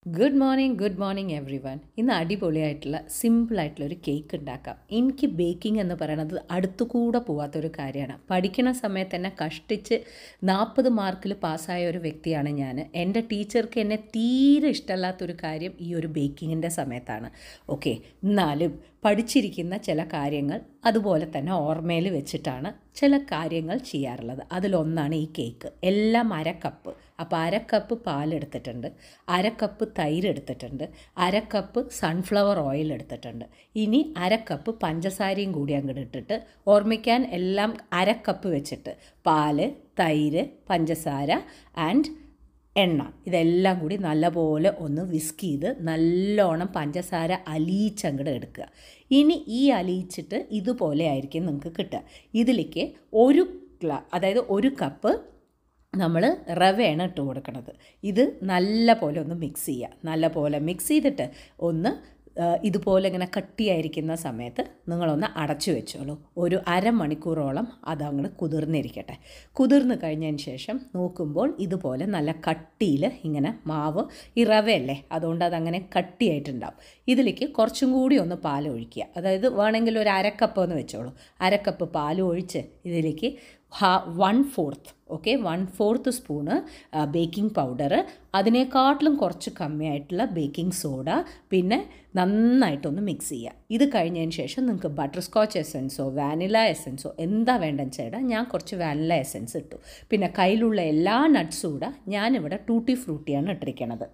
good morning good morning everyone ഇന്ന് അടിപൊളിയായിട്ടുള്ള സിമ്പിളായിട്ടുള്ള ഒരു കേക്ക് ഉണ്ടാക്കാം എനിക്ക് ബേക്കിംഗ് എന്ന് പറയുന്നത് അടുത്തുകൂടെ പോവാത്തൊരു കാര്യമാണ് പഠിക്കുന്ന സമയത്ത് തന്നെ കഷ്ടിച്ച് നാൽപ്പത് മാർക്കിൽ പാസ്സായ ഒരു വ്യക്തിയാണ് ഞാൻ എൻ്റെ ടീച്ചർക്ക് എന്നെ തീരെ ഇഷ്ടമല്ലാത്തൊരു കാര്യം ഈ ഒരു ബേക്കിങ്ങിൻ്റെ സമയത്താണ് ഓക്കെ എന്നാലും പഠിച്ചിരിക്കുന്ന ചില കാര്യങ്ങൾ അതുപോലെ തന്നെ ഓർമ്മയിൽ വെച്ചിട്ടാണ് ചില കാര്യങ്ങൾ ചെയ്യാറുള്ളത് അതിലൊന്നാണ് ഈ കേക്ക് എല്ലാം അര കപ്പ് അപ്പോൾ അര കപ്പ് പാലെടുത്തിട്ടുണ്ട് അര കപ്പ് തൈര് എടുത്തിട്ടുണ്ട് അര കപ്പ് സൺഫ്ലവർ ഓയിൽ എടുത്തിട്ടുണ്ട് ഇനി അര കപ്പ് പഞ്ചസാരയും കൂടി അങ്ങോട്ട് ഇട്ടിട്ട് ഓർമ്മിക്കാൻ എല്ലാം അര കപ്പ് വെച്ചിട്ട് പാല് തൈര് പഞ്ചസാര ആൻഡ് എണ്ണ ഇതെല്ലാം കൂടി നല്ലപോലെ ഒന്ന് വിസ്ക് ചെയ്ത് നല്ലോണം പഞ്ചസാര അലിയിച്ചങ്ങട് എടുക്കുക ഇനി ഈ അലിയിച്ചിട്ട് ഇതുപോലെ ആയിരിക്കും നിങ്ങൾക്ക് കിട്ടുക ഇതിലേക്ക് ഒരു ഗ്ലാ അതായത് ഒരു കപ്പ് നമ്മൾ റവയാണ് ഇട്ട് കൊടുക്കുന്നത് ഇത് നല്ല പോലെ ഒന്ന് മിക്സ് ചെയ്യുക നല്ല പോലെ മിക്സ് ചെയ്തിട്ട് ഒന്ന് ഇതുപോലെ ഇങ്ങനെ കട്ടിയായിരിക്കുന്ന സമയത്ത് നിങ്ങളൊന്ന് അടച്ചു വെച്ചോളൂ ഒരു അരമണിക്കൂറോളം അതങ്ങോട്ട് കുതിർന്നിരിക്കട്ടെ കുതിർന്ന് കഴിഞ്ഞതിന് ശേഷം നോക്കുമ്പോൾ ഇതുപോലെ നല്ല കട്ടിയിൽ ഇങ്ങനെ മാവ് ഈ റവയല്ലേ അതുകൊണ്ട് അതങ്ങനെ കട്ടിയായിട്ടുണ്ടാവും ഇതിലേക്ക് കുറച്ചും കൂടി ഒന്ന് പാൽ ഒഴിക്കുക അതായത് വേണമെങ്കിൽ ഒരു അരക്കപ്പ് എന്ന് വെച്ചോളൂ അരക്കപ്പ് പാൽ ഒഴിച്ച് ഇതിലേക്ക് ഹാ one fourth okay one fourth spoon baking powder അതിനേക്കാട്ടിലും കുറച്ച് കമ്മിയായിട്ടുള്ള ബേക്കിംഗ് സോഡ പിന്നെ നന്നായിട്ടൊന്ന് മിക്സ് ചെയ്യുക ഇത് കഴിഞ്ഞതിന് ശേഷം നിങ്ങൾക്ക് ബട്ടർ സ്കോച്ച് എസൻസോ വാനില എസൻസോ എന്താ വേണ്ടെന്ന് ചേട്ടാ ഞാൻ കുറച്ച് വാനില എസൻസ് ഇട്ടു പിന്നെ കയ്യിലുള്ള എല്ലാ നട്ട്സും കൂടെ ഞാനിവിടെ ടൂട്ടി ഫ്രൂട്ടിയാണ് ഇട്ടിരിക്കണത്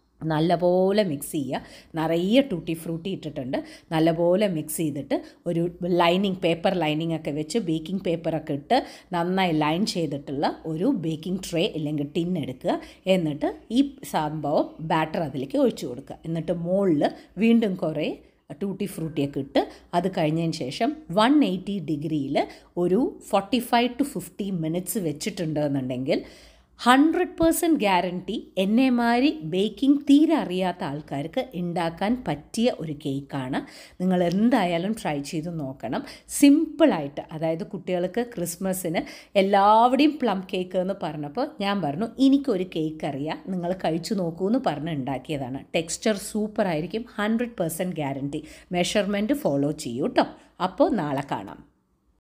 നല്ലപോലെ മിക്സ് ചെയ്യുക നിറയെ ടൂട്ടി ഫ്രൂട്ടി ഇട്ടിട്ടുണ്ട് നല്ലപോലെ മിക്സ് ചെയ്തിട്ട് ഒരു ലൈനിങ് പേപ്പർ ലൈനിങ് ഒക്കെ വെച്ച് ബേക്കിംഗ് പേപ്പറൊക്കെ ഇട്ട് നന്നായി ലൈൻ ചെയ്തിട്ടുള്ള ഒരു ബേക്കിംഗ് ട്രേ ഇല്ലെങ്കിൽ ടിൻ എടുക്കുക എന്നിട്ട് ഈ സംഭവം ബാറ്റർ അതിലേക്ക് ഒഴിച്ചു കൊടുക്കുക എന്നിട്ട് മുകളിൽ വീണ്ടും കുറേ ടൂട്ടി ഫ്രൂട്ടിയൊക്കെ ഇട്ട് അത് കഴിഞ്ഞതിന് ശേഷം വൺ എയ്റ്റി ഡിഗ്രിയിൽ ഒരു forty five to fifty minutes വെച്ചിട്ടുണ്ട് എന്നുണ്ടെങ്കിൽ ഹൺഡ്രഡ് പേഴ്സൻറ്റ് ഗ്യാരണ്ടി എന്നെമാതിരി ബേക്കിംഗ് തീരെ അറിയാത്ത ആൾക്കാർക്ക് ഉണ്ടാക്കാൻ പറ്റിയ ഒരു കേക്കാണ് നിങ്ങൾ എന്തായാലും ട്രൈ ചെയ്ത് നോക്കണം സിമ്പിളായിട്ട് അതായത് കുട്ടികൾക്ക് ക്രിസ്മസിന് എല്ലാവരുടെയും പ്ലം കേക്ക് എന്ന് പറഞ്ഞപ്പോൾ ഞാൻ പറഞ്ഞു എനിക്കൊരു കേക്ക് അറിയാം നിങ്ങൾ കഴിച്ചു നോക്കൂ എന്ന് പറഞ്ഞ് ഉണ്ടാക്കിയതാണ് ടെക്സ്ചർ സൂപ്പർ ആയിരിക്കും hundred percent guarantee measurement follow ചെയ്യൂ കേട്ടോ അപ്പോൾ നാളെ കാണാം